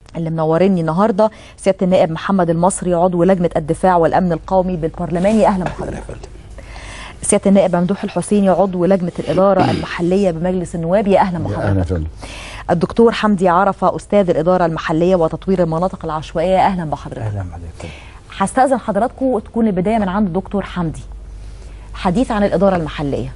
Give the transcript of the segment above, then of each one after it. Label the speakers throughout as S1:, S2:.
S1: اللي منورني النهارده سياده النائب محمد المصري عضو لجنه الدفاع والامن القومي بالبرلماني اهلا بحضرتك سياده النائب ممدوح الحسيني عضو لجنه الاداره المحليه بمجلس النواب يا اهلا
S2: اهلا
S1: بحضرتك
S2: فندم
S1: الدكتور حمدي عرفه استاذ الاداره المحليه وتطوير المناطق العشوائيه اهلا بحضرتك
S2: اهلا بحضرتك
S1: هستاذن حضراتكم تكون البدايه من عند الدكتور حمدي حديث عن الاداره المحليه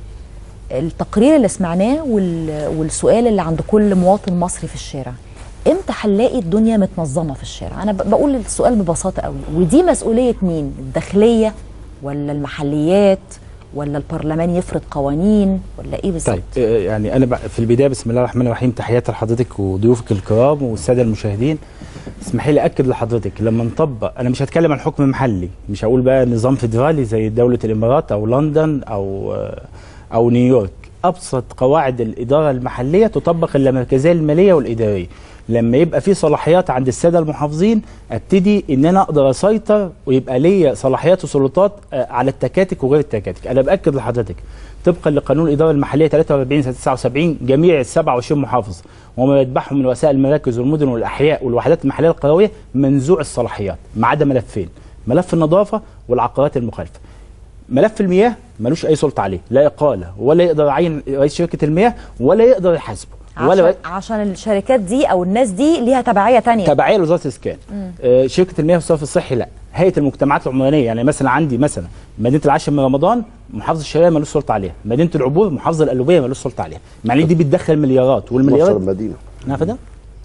S1: التقرير اللي سمعناه وال... والسؤال اللي عند كل مواطن مصري في الشارع امتى هنلاقي الدنيا متنظمه في الشارع انا ب- بقول السؤال ببساطه قوي ودي مسؤوليه مين الداخليه ولا المحليات ولا البرلمان يفرض قوانين ولا ايه بالظبط
S2: طيب آه، يعني انا بقى في البدايه بسم الله الرحمن الرحيم تحياتي لحضرتك وضيوفك الكرام والساده المشاهدين اسمحي لي اكد لحضرتك لما نطبق انا مش هتكلم عن حكم محلي مش هقول بقى نظام فيدرالي زي دوله الامارات او لندن او آه، او نيويورك ابسط قواعد الاداره المحليه تطبق اللامركزيه الماليه والاداريه لما يبقى في صلاحيات عند الساده المحافظين ابتدي ان انا اقدر اسيطر ويبقى ليا صلاحيات وسلطات آه، على التكاتك وغير التكاتك انا باكد لحضرتك طبقا لقانون الاداره المحليه 43 سنه 79 جميع ال 27 محافظ وما يتبعهم من وسائل المراكز والمدن والاحياء والوحدات المحليه القرويه منزوع الصلاحيات ما عدا ملفين ملف النظافه والعقارات المخالفه ملف المياه ملوش اي سلطه عليه لا اقاله ولا يقدر يعين رئيس شركه المياه ولا يقدر يحاسبه ولا
S1: عشان, عشان الشركات دي او الناس دي ليها تبعيه تانية
S2: تبعيه لوزاره الاسكان آه شركه المياه والصرف الصحي لا هيئه المجتمعات العمرانيه يعني مثلا عندي مثلا مدينه العاشر من رمضان محافظ الشرقيه ملوش سلطه عليها مدينه العبور محافظه القلوبيه ملوش سلطه عليها يعني دي بتدخل مليارات
S3: 12
S2: والمليارات
S3: مدينه
S2: نعم فده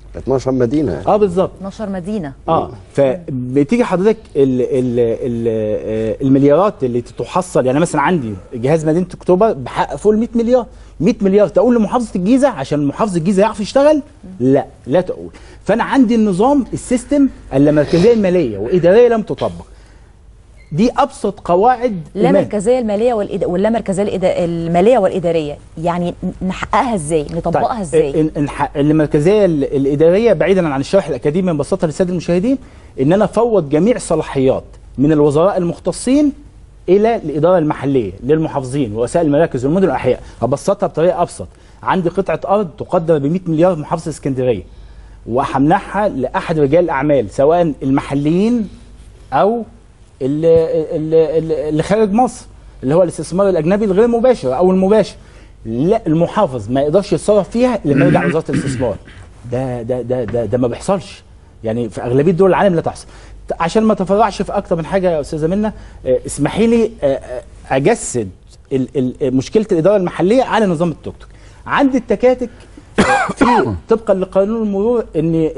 S3: 12 مدينه يعني.
S2: اه بالظبط
S1: 12 مدينه
S2: اه فبتيجي حضرتك ال ال ال آه، المليارات اللي تحصل يعني مثلا عندي جهاز مدينه اكتوبر بحقق فوق ال 100 مليار 100 مليار تقول لمحافظه الجيزه عشان محافظه الجيزه يعرف يشتغل لا لا تقول فانا عندي النظام السيستم اللامركزيه الماليه واداريه لم تطبق دي ابسط قواعد
S1: لا
S2: المال.
S1: مركزيه الماليه والإد... واللا مركزيه الإدا... الماليه والاداريه يعني ن- نحققها ازاي نطبقها ازاي
S2: إن- إن- المركزيه ال- الاداريه بعيدا عن الشرح الاكاديمي نبسطها للساده المشاهدين ان انا افوض جميع الصلاحيات من الوزراء المختصين الى الاداره المحليه للمحافظين ووسائل المراكز والمدن والاحياء هبسطها بطريقه ابسط عندي قطعه ارض تقدر ب 100 مليار في محافظه اسكندريه وهمنحها لاحد رجال الاعمال سواء المحليين او اللي, اللي, اللي خارج مصر اللي هو الاستثمار الاجنبي الغير مباشر او المباشر لا المحافظ ما يقدرش يتصرف فيها الا لما يرجع لوزاره الاستثمار ده ده ده ده, ده ما بيحصلش يعني في اغلبيه دول العالم لا تحصل عشان ما تفرعش في اكتر من حاجه يا استاذه منى آه، اسمحي لي آه، آه، اجسد ال- ال- مشكله الاداره المحليه على نظام التوك توك عند التكاتك آه، في طبقا لقانون المرور ان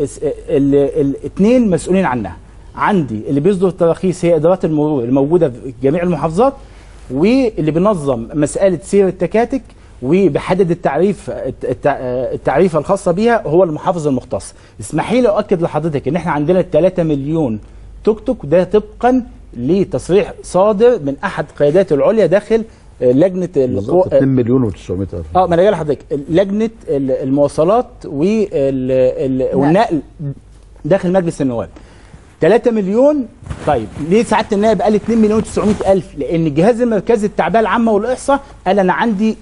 S2: الاثنين مسؤولين عنها عندي اللي بيصدر التراخيص هي ادارات المرور الموجوده في جميع المحافظات واللي بينظم مساله سير التكاتك وبيحدد التعريف الت- التعريفه الخاصه بيها هو المحافظ المختص اسمحي لي اؤكد لحضرتك ان احنا عندنا 3 مليون توك توك ده طبقا لتصريح صادر من احد قيادات العليا داخل آه، لجنه
S3: بالظبط
S2: القو-
S3: 2 مليون و900 الف
S2: اه ما انا جاي لحضرتك لجنه ال- المواصلات وال- ال- والنقل داخل مجلس النواب 3 مليون طيب ليه سعاده النائب قال 2 مليون و900 الف لان الجهاز المركزي التعبئه العامه والاحصاء قال انا عندي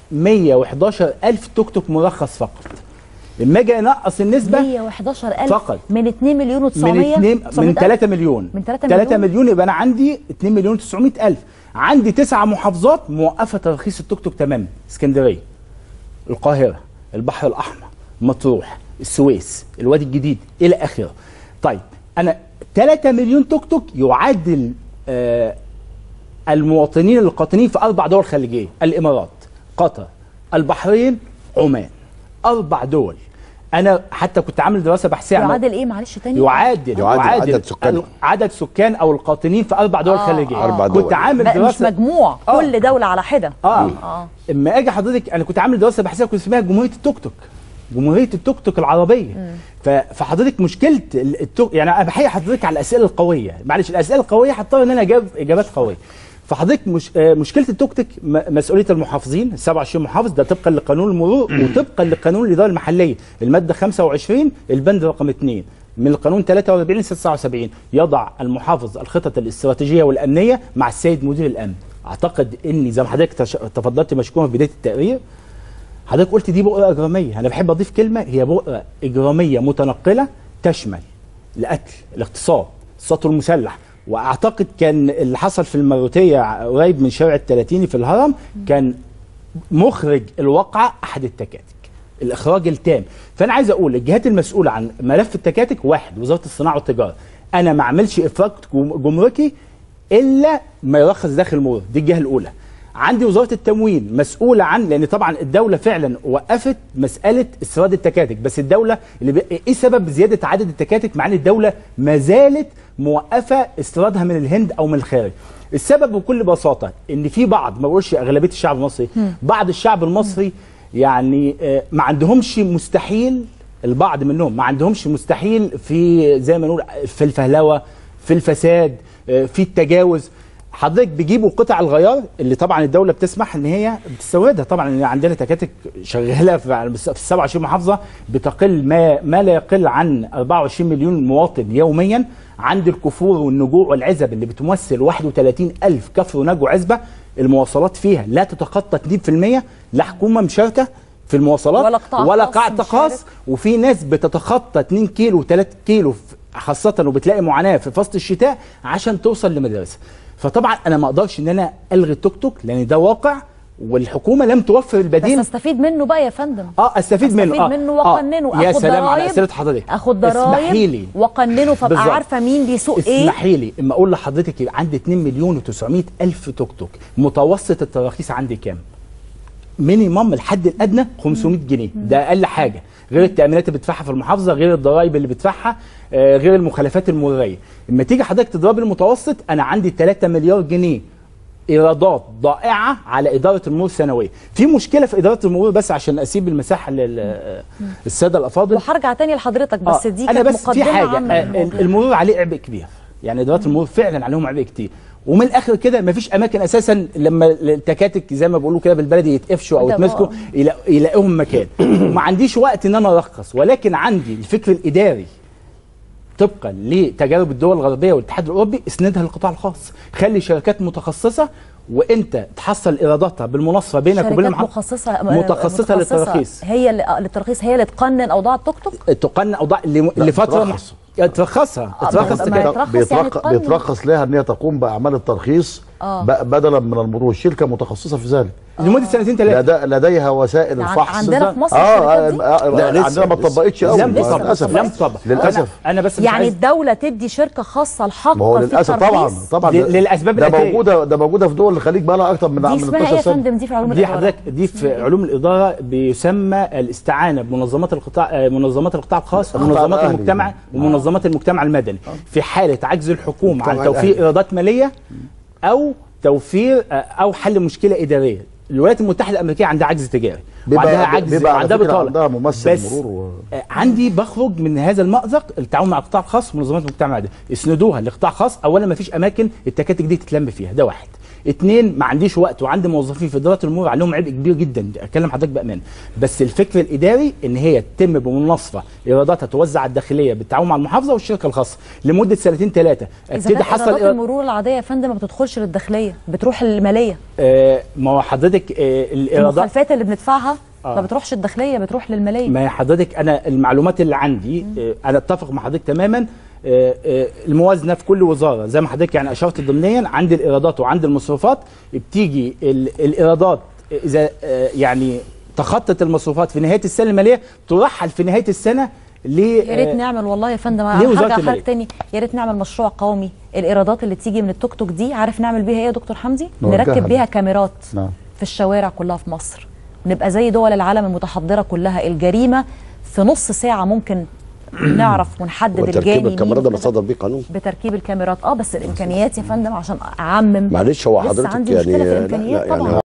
S2: 111 الف توك توك مرخص فقط لما اجي انقص النسبه
S1: 111000
S2: فقط.
S1: من 2 مليون و900
S2: من 2 من 3 مليون
S1: من 3
S2: 3
S1: مليون
S2: مليون يبقى انا عندي 2 مليون 900 الف عندي تسع محافظات موقفه ترخيص التوك توك تماما اسكندريه القاهره البحر الاحمر مطروح السويس الوادي الجديد الى اخره طيب انا 3 مليون توك توك يعادل آه المواطنين القاطنين في اربع دول خليجيه الامارات قطر البحرين عمان اربع دول انا حتى كنت عامل دراسه بحثيه عن
S1: يعادل ايه معلش تاني
S2: يعادل
S3: يعادل عدد سكانهم.
S2: عدد سكان او القاطنين في اربع دول
S1: آه،
S2: خليجيه
S1: آه.
S3: أربع
S2: كنت
S3: دول.
S2: عامل
S1: ب- مش
S2: دراسه
S1: مجموع
S2: آه.
S1: كل دوله على حده
S2: اه
S1: اه
S2: اما اجي حضرتك انا كنت عامل دراسه بحثيه كنت اسمها جمهوريه التوك توك جمهوريه التوك توك العربيه ف- فحضرتك مشكله ال- التوك يعني انا بحيي حضرتك على الاسئله القويه معلش الاسئله القويه هضطر ان انا اجاوب اجابات قويه فحضرتك مش آه، مشكله التوك توك م- مسؤوليه المحافظين ال 27 محافظ ده طبقا لقانون المرور وطبقا لقانون الاداره المحليه الماده 25 البند رقم 2 من القانون 43 79 يضع المحافظ الخطط الاستراتيجيه والامنيه مع السيد مدير الامن اعتقد اني زي ما حضرتك تش- تفضلت مشكورا في بدايه التقرير حضرتك قلت دي بؤره اجراميه انا بحب اضيف كلمه هي بؤره اجراميه متنقله تشمل القتل الاغتصاب السطو المسلح واعتقد كان اللي حصل في المروتيه قريب من شارع التلاتيني في الهرم كان مخرج الواقعه احد التكاتك الاخراج التام فانا عايز اقول الجهات المسؤوله عن ملف التكاتك واحد وزاره الصناعه والتجاره انا ما اعملش افراج جم- جمركي الا ما يرخص داخل المرور دي الجهه الاولى عندي وزاره التموين مسؤوله عن لان طبعا الدوله فعلا وقفت مساله استيراد التكاتك بس الدوله اللي بي... ايه سبب زياده عدد التكاتك مع ان الدوله ما زالت موقفه استيرادها من الهند او من الخارج السبب بكل بساطه ان في بعض ما بقولش اغلبيه الشعب المصري بعض الشعب المصري يعني آه، ما عندهمش مستحيل البعض منهم ما عندهمش مستحيل في زي ما نقول في الفهلوه في الفساد آه، في التجاوز حضرتك بيجيبوا قطع الغيار اللي طبعا الدوله بتسمح ان هي بتستوردها طبعا ان عندنا تكاتك شغاله في في 27 محافظه بتقل ما ما لا يقل عن 24 مليون مواطن يوميا عند الكفور والنجوع والعزب اللي بتمثل 31 الف كفر ونجو عزبه المواصلات فيها لا تتخطى 2% لا حكومه مشاركه في المواصلات
S1: ولا قطاع
S2: ولا
S1: خاص
S2: قطاع خاص
S1: مشارك.
S2: وفي ناس بتتخطى 2 كيلو و3 كيلو في- خاصة وبتلاقي معاناة في فصل الشتاء عشان توصل لمدرسة فطبعا انا ما اقدرش ان انا الغي التوك توك لان ده واقع والحكومه لم توفر
S1: بس
S2: البديل
S1: استفيد منه بقى يا فندم
S2: اه استفيد منه
S1: استفيد
S2: اه
S1: منه واقننه
S2: آه. يا
S1: اخد
S2: سلام على
S1: ضرايب
S2: اسئله حضرتك
S1: اخد
S2: اسمحي
S1: ضرايب
S2: لي
S1: واقننه فابقى
S2: بالظبط.
S1: عارفه مين بيسوق ايه
S2: اسمحي لي اما اقول لحضرتك يبقى عندي 2 مليون و900 الف توك توك متوسط التراخيص عندي كام مينيمم الحد الادنى 500 جنيه ده اقل حاجه غير التامينات اللي بتدفعها في المحافظه غير الضرائب اللي بتدفعها آه، غير المخالفات المروريه اما تيجي حضرتك تضرب المتوسط انا عندي 3 مليار جنيه ايرادات ضائعه على اداره المرور سنويا في مشكله في اداره المرور بس عشان اسيب المساحه للساده الافاضل
S1: وهرجع تاني لحضرتك بس
S2: آه،
S1: دي
S2: انا
S1: كانت
S2: بس في
S1: مقدمه
S2: حاجه
S1: عامه
S2: آه،
S1: للموضوع.
S2: المرور عليه عبء كبير يعني ادارات المرور فعلا عليهم عبء كتير ومن الاخر كده مفيش اماكن اساسا لما التكاتك زي ما بيقولوا كده بالبلدي يتقفشوا او
S1: ده
S2: يتمسكوا
S1: بقى.
S2: يلا- يلاقوهم مكان وما عنديش وقت ان انا ارخص ولكن عندي الفكر الاداري طبقا لتجارب الدول الغربيه والاتحاد الاوروبي اسندها للقطاع الخاص خلي شركات متخصصه وانت تحصل ايراداتها بالمناصفه بينك وبين
S1: شركات
S2: المحط-
S1: مخصصه
S2: متخصصه للتراخيص
S1: هي اللي آه، للتراخيص هي اللي تقنن اوضاع التوك توك
S2: تقنن اوضاع ل- لفتره
S3: ترخص.
S2: مح- ترخصها
S1: آه،
S2: ترخص
S1: ما- ما
S2: تكاتك.
S1: يترخص يعني
S3: بيترخ...
S1: تقنن.
S3: بيترخص لها ان هي تقوم باعمال الترخيص
S1: آه.
S3: ب... بدلا من المرور الشركه متخصصه في ذلك
S2: لمده سنتين ثلاثه
S3: لدى... لديها وسائل
S1: عن-
S3: الفحص
S1: عندنا في مصر
S3: اه,
S1: الشركات دي؟
S3: آه, آه
S4: لا، لسه-
S3: عندنا ما
S4: لسه.
S3: اتطبقتش قوي
S2: لم
S1: لسه ما
S2: تطبق
S1: اتطبقش.
S2: لم تطبق
S3: للاسف
S2: انا, أنا بس مش
S1: يعني
S2: عايز-
S1: الدوله تدي شركه خاصه الحق
S3: ما هو
S1: في
S3: للاسف طبعا
S1: الترخيص؟
S3: طبعا
S2: ل- للأسباب
S3: ده
S2: الآتية.
S3: موجوده ده موجوده في دول الخليج بقى لها اكتر من
S1: دي
S3: من
S1: اسمها ايه
S3: 12
S1: يا
S3: سنه
S1: فندم دي في علوم
S2: دي
S1: الاداره
S2: حضرتك دي في علوم الاداره بيسمى الاستعانه بمنظمات القطاع آه، منظمات القطاع الخاص
S3: القطاع
S2: ومنظمات
S3: الأهلي.
S2: المجتمع ومنظمات المجتمع المدني في حاله عجز الحكومه عن
S3: المجتمع
S2: توفير
S3: الأهلي.
S2: ايرادات ماليه او توفير آه، او حل مشكله اداريه الولايات المتحده الامريكيه عندها عجز تجاري وعندها عجز
S3: بيبقى على
S2: وعندها
S3: فكرة
S2: بطاله
S3: عندها ممثل
S2: بس
S3: مرور و...
S2: آه، عندي بخرج من هذا المأزق التعاون مع القطاع الخاص ومنظمات المجتمع ده اسندوها لقطاع خاص اولا ما فيش اماكن التكاتك دي تتلم فيها ده واحد اتنين ما عنديش وقت وعندي موظفين في اداره المرور عليهم عبء كبير جدا اكلم حضرتك بامان بس الفكر الاداري ان هي تتم بمناصفه ايراداتها توزع على الداخليه بالتعاون مع المحافظه والشركه الخاصه لمده سنتين ثلاثه
S1: اذا
S2: ابتدي
S1: كانت
S2: حصل
S1: ايرادات
S2: إيراد-
S1: المرور العاديه يا فندم ما بتدخلش للداخليه بتروح الماليه
S2: آه ما هو حضرتك آه الايرادات
S1: المخالفات اللي بندفعها
S2: آه.
S1: ما بتروحش الداخليه بتروح للماليه
S2: ما هي حضرتك انا المعلومات اللي عندي آه، انا اتفق مع حضرتك تماما آه، آه، الموازنه في كل وزاره زي ما حضرتك يعني اشرت ضمنيا عند الايرادات وعند المصروفات بتيجي ال- الايرادات اذا آه، يعني تخطت المصروفات في نهايه السنه الماليه ترحل في نهايه السنه ل
S1: يا ريت
S2: آه،
S1: نعمل والله يا فندم
S2: ليه وزارة
S1: هرجع
S2: المالية؟
S1: حضرتك تاني يا ريت نعمل مشروع قومي الايرادات اللي تيجي من التوك توك دي عارف نعمل بيها ايه يا دكتور حمدي
S3: نوجهها
S1: نركب
S3: ل-
S1: بيها كاميرات
S3: نعم
S1: في الشوارع كلها في مصر نبقى زي دول العالم المتحضره كلها الجريمه في نص ساعه ممكن نعرف ونحدد
S4: وتركيب
S1: الجاني
S4: الكاميرا
S1: مين
S4: ده
S1: وكده.
S4: مصدر بيه قانون
S1: بتركيب الكاميرات اه بس الامكانيات يا فندم عشان اعمم
S4: معلش هو
S1: لسه
S4: حضرتك
S1: عندي
S4: يعني
S1: مشكله في
S4: لا- لا
S1: الامكانيات
S4: يعني
S1: طبعا